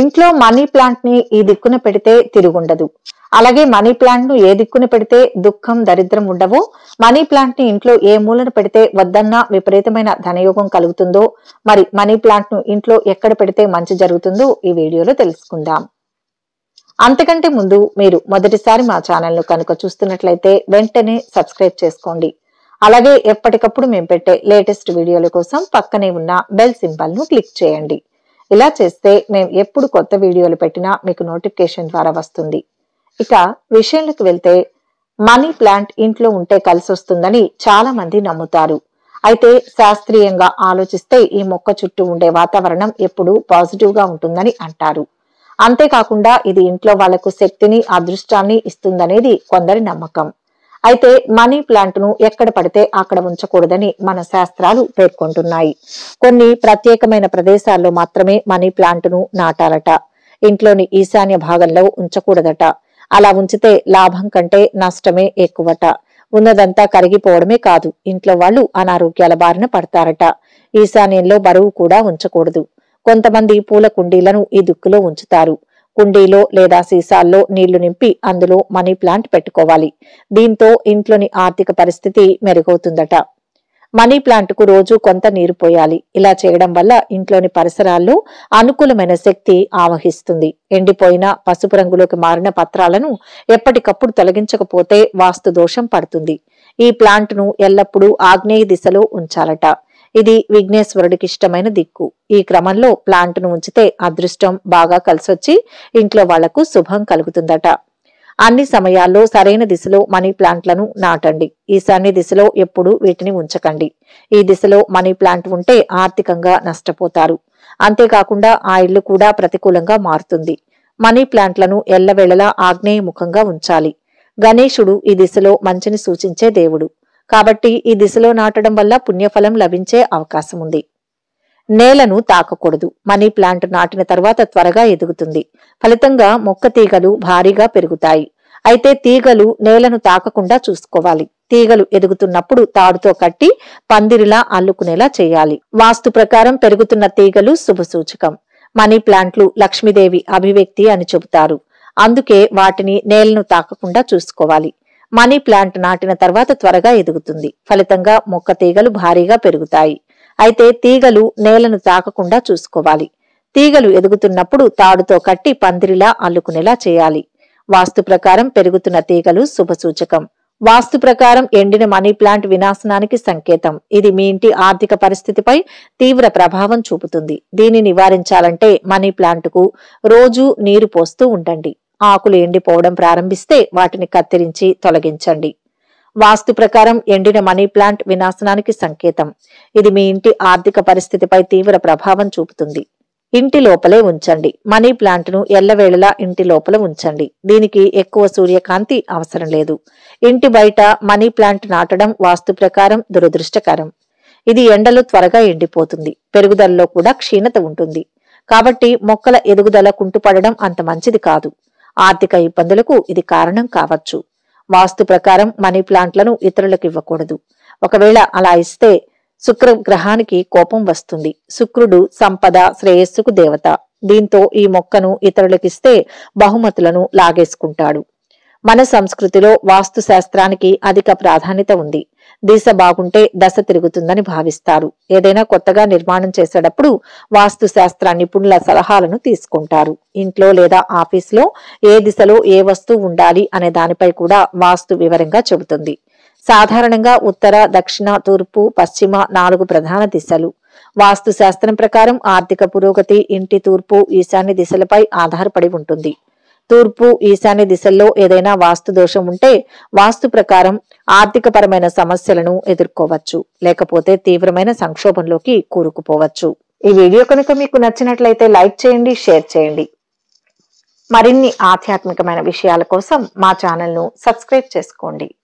ఇంట్లో money plant ని ఈ దిక్కున పెడితే తిరుగుండదు అలాగే మనీ ప్లాంట్ ను ఏ దిక్కున పెడితే దుఃఖం దరిద్రం ఉండవో మనీ ప్లాంట్ ని ఇంట్లో ఏ మూలన పెడితే వద్దన్నా విపరీతమైన ధనయోగం కలుగుతుందో మరి మనీ ప్లాంట్ ను ఇంట్లో ఎక్కడ పెడితే మంచి జరుగుతుందో ఈ వీడియోలో తెలుసుకుందాం అంతకంటే ముందు మీరు మొదటిసారి మా ఛానల్ ను కనుక చూస్తున్నట్లయితే వెంటనే సబ్స్క్రైబ్ చేసుకోండి అలాగే ఎప్పటికప్పుడు మేము పెట్టే లేటెస్ట్ వీడియోల కోసం పక్కనే ఉన్న బెల్ సింబల్ ను క్లిక్ చేయండి ఇలా చేస్తే మేము ఎప్పుడు కొత్త వీడియోలు పెట్టినా మీకు నోటిఫికేషన్ ద్వారా వస్తుంది ఇక విషయంలోకి వెళ్తే మనీ ప్లాంట్ ఇంట్లో ఉంటే కలిసి వస్తుందని చాలా మంది నమ్ముతారు అయితే శాస్త్రీయంగా ఆలోచిస్తే ఈ మొక్క చుట్టూ ఉండే వాతావరణం ఎప్పుడూ పాజిటివ్ గా ఉంటుందని అంటారు అంతేకాకుండా ఇది ఇంట్లో వాళ్లకు శక్తిని అదృష్టాన్ని ఇస్తుందనేది కొందరి నమ్మకం అయితే మనీ ప్లాంట్ ను ఎక్కడ పడితే అక్కడ ఉంచకూడదని మన శాస్త్రాలు పేర్కొంటున్నాయి కొన్ని ప్రత్యేకమైన ప్రదేశాల్లో మాత్రమే మనీ ప్లాంట్ ను నాటాలట ఇంట్లోని ఈశాన్య భాగంలో ఉంచకూడదట అలా ఉంచితే లాభం కంటే నష్టమే ఎక్కువట ఉన్నదంతా కరిగిపోవడమే కాదు ఇంట్లో వాళ్ళు అనారోగ్యాల బారిన పడతారట ఈశాన్యంలో బరువు కూడా ఉంచకూడదు కొంతమంది పూల కుండీలను ఈ దిక్కులో ఉంచుతారు కుండీలో లేదా సీసాల్లో నీళ్లు నింపి అందులో మనీ ప్లాంట్ పెట్టుకోవాలి దీంతో ఇంట్లోని ఆర్థిక పరిస్థితి మెరుగవుతుందట మనీ ప్లాంట్ కు రోజు కొంత నీరు పోయాలి ఇలా చేయడం వల్ల ఇంట్లోని పరిసరాల్లో అనుకూలమైన శక్తి ఆవహిస్తుంది ఎండిపోయిన పసుపు రంగులోకి మారిన పత్రాలను ఎప్పటికప్పుడు తొలగించకపోతే వాస్తు దోషం పడుతుంది ఈ ప్లాంట్ ను ఎల్లప్పుడూ ఆగ్నేయ దిశలో ఉంచాలట ఇది విఘ్నేశ్వరుడికి ఇష్టమైన దిక్కు ఈ క్రమంలో ప్లాంట్ ను ఉంచితే అదృష్టం బాగా కలిసొచ్చి ఇంట్లో వాళ్లకు శుభం కలుగుతుందట అన్ని సమయాల్లో సరైన దిశలో మనీ ప్లాంట్లను నాటండి ఈశాన్య దిశలో ఎప్పుడు వీటిని ఉంచకండి ఈ దిశలో మనీ ప్లాంట్ ఉంటే ఆర్థికంగా నష్టపోతారు అంతేకాకుండా ఆ ఇల్లు కూడా ప్రతికూలంగా మారుతుంది మనీ ప్లాంట్లను ఎల్లవేళలా ఆగ్నేయ ముఖంగా ఉంచాలి గణేశుడు ఈ దిశలో మంచిని సూచించే దేవుడు కాబట్టి ఈ దిశలో నాటడం వల్ల పుణ్యఫలం లభించే అవకాశం ఉంది నేలను తాకకూడదు మనీ ప్లాంట్ నాటిన తర్వాత త్వరగా ఎదుగుతుంది ఫలితంగా మొక్క తీగలు భారీగా పెరుగుతాయి అయితే తీగలు నేలను తాకకుండా చూసుకోవాలి తీగలు ఎదుగుతున్నప్పుడు తాడుతో కట్టి పందిరిలా అల్లుకునేలా చేయాలి వాస్తు ప్రకారం పెరుగుతున్న తీగలు శుభ సూచకం మనీ ప్లాంట్లు లక్ష్మీదేవి అభివ్యక్తి అని చెబుతారు అందుకే వాటిని నేలను తాకకుండా చూసుకోవాలి మనీ ప్లాంట్ నాటిన తర్వాత త్వరగా ఎదుగుతుంది ఫలితంగా మొక్క తీగలు భారీగా పెరుగుతాయి అయితే తీగలు నేలను తాకకుండా చూసుకోవాలి తీగలు ఎదుగుతున్నప్పుడు తాడుతో కట్టి పందిరిలా అల్లుకునేలా చేయాలి వాస్తు ప్రకారం పెరుగుతున్న తీగలు శుభసూచకం వాస్తు ప్రకారం ఎండిన మనీ ప్లాంట్ వినాశనానికి సంకేతం ఇది మీ ఇంటి ఆర్థిక పరిస్థితిపై తీవ్ర ప్రభావం చూపుతుంది దీన్ని నివారించాలంటే మనీ ప్లాంట్ కు రోజు నీరు పోస్తూ ఉండండి ఆకులు ఎండిపోవడం ప్రారంభిస్తే వాటిని కత్తిరించి తొలగించండి వాస్తు ప్రకారం ఎండిన మనీ ప్లాంట్ వినాశనానికి సంకేతం ఇది మీ ఇంటి ఆర్థిక పరిస్థితిపై తీవ్ర ప్రభావం చూపుతుంది ఇంటి లోపలే ఉంచండి మనీ ప్లాంట్ ను ఎల్లవేళలా ఇంటి లోపల ఉంచండి దీనికి ఎక్కువ సూర్యకాంతి అవసరం లేదు ఇంటి బయట మనీ ప్లాంట్ నాటడం వాస్తు ప్రకారం దురదృష్టకరం ఇది ఎండలో త్వరగా ఎండిపోతుంది పెరుగుదలలో కూడా క్షీణత ఉంటుంది కాబట్టి మొక్కల ఎదుగుదల కుంటుపడడం అంత మంచిది కాదు ఆర్థిక ఇబ్బందులకు ఇది కారణం కావచ్చు వాస్తు ప్రకారం మనీ ప్లాంట్లను ఇతరులకు ఇవ్వకూడదు ఒకవేళ అలా ఇస్తే శుక్ర గ్రహానికి కోపం వస్తుంది శుక్రుడు సంపద శ్రేయస్సుకు దేవత దీంతో ఈ మొక్కను ఇతరులకిస్తే బహుమతులను లాగేసుకుంటాడు మన సంస్కృతిలో వాస్తు శాస్త్రానికి అధిక ప్రాధాన్యత ఉంది దిశ బాగుంటే దశ తిరుగుతుందని భావిస్తారు ఏదైనా కొత్తగా నిర్మాణం చేసేటప్పుడు వాస్తు శాస్త్ర నిపుణుల సలహాలను తీసుకుంటారు ఇంట్లో లేదా ఆఫీస్లో ఏ దిశలో ఏ వస్తువు ఉండాలి అనే దానిపై కూడా వాస్తు వివరంగా చెబుతుంది సాధారణంగా ఉత్తర దక్షిణ తూర్పు పశ్చిమ నాలుగు ప్రధాన దిశలు వాస్తు శాస్త్రం ప్రకారం ఆర్థిక పురోగతి ఇంటి తూర్పు ఈశాన్య దిశలపై ఆధారపడి ఉంటుంది తూర్పు ఈశాన్య దిశల్లో ఏదైనా వాస్తు దోషం ఉంటే వాస్తు ప్రకారం ఆర్థికపరమైన సమస్యలను ఎదుర్కోవచ్చు లేకపోతే తీవ్రమైన సంక్షోభంలోకి కూరుకుపోవచ్చు ఈ వీడియో కనుక మీకు నచ్చినట్లయితే లైక్ చేయండి షేర్ చేయండి మరిన్ని ఆధ్యాత్మికమైన విషయాల కోసం మా ఛానల్ ను సబ్స్క్రైబ్ చేసుకోండి